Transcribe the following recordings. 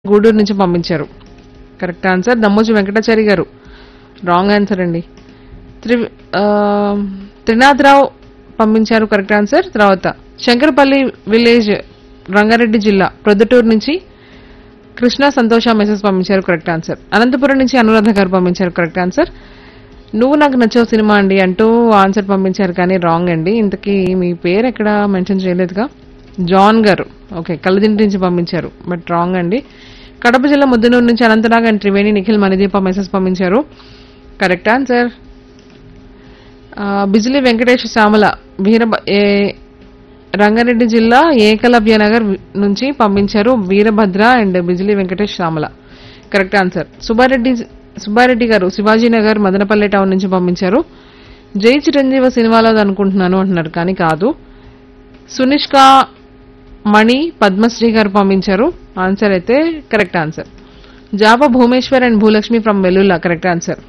గూడూరు నుంచి పంపించారు correct answer Dammoju Venkatachari గారు రాంగ్ ఆన్సర్ అండి త్రి ఆ, త్రినాథరావు పంపించారు కరెక్ట్ ఆన్సర్ తర్వాత శంకరపల్లి విలేజ్ రంగారెడ్డి జిల్లా ప్రొద్దుటూరు నుంచి కృష్ణ సంతోష మెసేజ్ పంపించారు కరెక్ట్ ఆన్సర్ అనంతపురం నుంచి అనురాధ గారు పంపించారు కరెక్ట్ ఆన్సర్ నువ్వు నాకు నచ్చావు సినిమా అండి అంటూ ఆన్సర్ పంపించారు కానీ రాంగ్ అండి ఇంతకీ మీ పేరు ఎక్కడ మెన్షన్ చేయలేదుగా జాన్ గారు ఓకే కళ్ళదింటి నుంచి పంపించారు బట్ రాంగ్ అండి కడప జిల్లా ముద్దనూరు నుంచి అనంతనాగ్ అండ్ త్రివేణి నిఖిల్ మణిదీప మెసేజ్ పంపించారు కరెక్ట్ ఆన్సర్ ఆ, బిజిలి వెంకటేష్ శ్యామల వీర ఏ రంగారెడ్డి జిల్లా ఏకలవ్య నగర్ వి- నుంచి పంపించారు Veerabhadra and Bijili Venkatesh Shyamala correct answer Subbareddy Subbareddy garu Shivaji Nagar Madanapalle town నుంచి పంపించారు జై చిరంజీవ సినిమాలో అనుకుంటున్నాను అంటున్నారు కానీ కాదు సునిష్క మణి పద్మశ్రీ గారు పంపించారు ఆన్సర్ అయితే కరెక్ట్ ఆన్సర్ జాబా Bhumeshwar and Bhulakshmi from Vellulla correct answer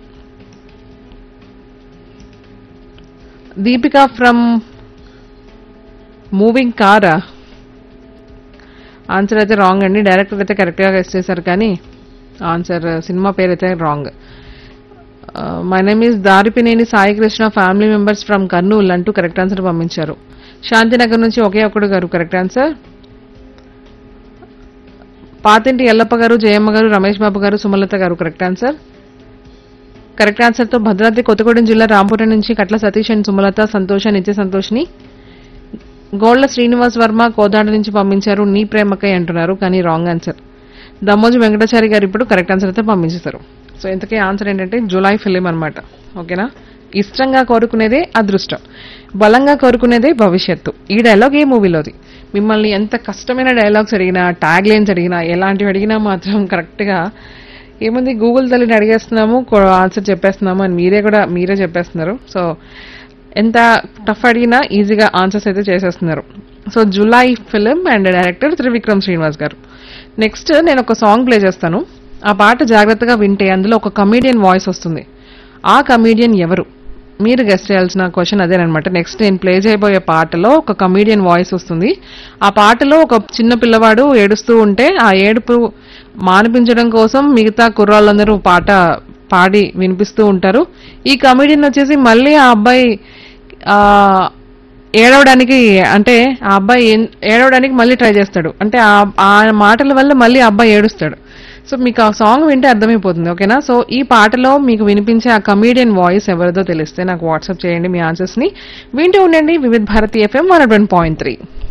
Deepika from మూవింగ్ కారా ఆన్సర్ అయితే రాంగ్ అండి డైరెక్టర్ అయితే కరెక్ట్గా గెస్ట్ చేశారు కానీ ఆన్సర్ సినిమా పేరు అయితే wrong my name is Daripineni Sai Krishna family members from Kurnool అంటూ కరెక్ట్ ఆన్సర్ పంపించారు శాంతినగర్ నుంచి ఒకే ఒక్కడు గారు కరెక్ట్ ఆన్సర్ పాతింటి ఎల్లప్ప గారు జయమ్మ గారు రమేష్ బాబు గారు సుమలత గారు కరెక్ట్ ఆన్సర్ కరెక్ట్ ఆన్సర్ తో భద్రాద్రి కొత్తగూడెం జిల్లా రాంపురం నుంచి కట్ల సతీష్ అండ్ సుమలత సంతోష నిత్య సంతోష్ని గోళ్ల శ్రీనివాస్ వర్మ కోదాడ నుంచి పంపించారు నీ ప్రేమకై అంటున్నారు కానీ రాంగ్ ఆన్సర్ దమ్మోజు వెంకటాచారి గారు ఇప్పుడు కరెక్ట్ ఆన్సర్ అయితే పంపించేశారు సో ఇంతకీ ఆన్సర్ ఏంటంటే జులై ఫిలిం అన్నమాట ఓకేనా ఇష్టంగా కోరుకునేదే అదృష్టం బలంగా కోరుకునేదే భవిష్యత్తు ఈ డైలాగ్ ఏ మూవీలోది మిమ్మల్ని ఎంత కష్టమైన డైలాగ్స్ అడిగినా ట్యాగ్ లైన్స్ అడిగినా ఎలాంటివి అడిగినా మాత్రం కరెక్ట్గా ఏముంది గూగుల్ తల్లిని అడిగేస్తున్నాము ఆన్సర్ చెప్పేస్తున్నాము అని మీరే కూడా మీరే చెప్పేస్తున్నారు సో ఎంత టఫ్ అడిగినా ఈజీగా ఆన్సర్స్ అయితే చేసేస్తున్నారు so July film and director Trivikram Srinivas garu next నేను ఒక సాంగ్ ప్లే చేస్తాను ఆ పాట జాగ్రత్తగా వింటే అందులో ఒక కమీడియన్ వాయిస్ వస్తుంది ఆ కమీడియన్ ఎవరు మీరు గెస్ట్ చేయాల్సిన క్వశ్చన్ అదేనమాట నెక్స్ట్ నేను ప్లే చేయబోయే పాటలో ఒక కమీడియన్ వాయిస్ వస్తుంది ఆ పాటలో ఒక చిన్న పిల్లవాడు ఏడుస్తూ ఉంటే ఆ ఏడుపు మానిపించడం కోసం మిగతా కుర్రాళ్ళందరూ పాట పాడి వినిపిస్తూ ఉంటారు ఈ కమీడియన్ వచ్చేసి మళ్ళీ ఆ అబ్బాయి ఆ ఏడవడానికి అంటే ఆ అబ్బాయి ఏం- ఏడవడానికి మళ్ళీ ట్రై చేస్తాడు అంటే ఆ ఆ మాటల వల్ల మళ్ళీ ఆ అబ్బాయి ఏడుస్తాడు సో మీకు ఆ సాంగ్ వింటే అర్థమైపోతుంది ఓకేనా సో ఈ పాటలో మీకు వినిపించే ఆ కమీడియన్ వాయిస్ ఎవరిదో తెలిస్తే నాకు వాట్సాప్ చేయండి మీ ఆన్సర్స్ ని వింటూ ఉండండి Vividh Bharati FM one point three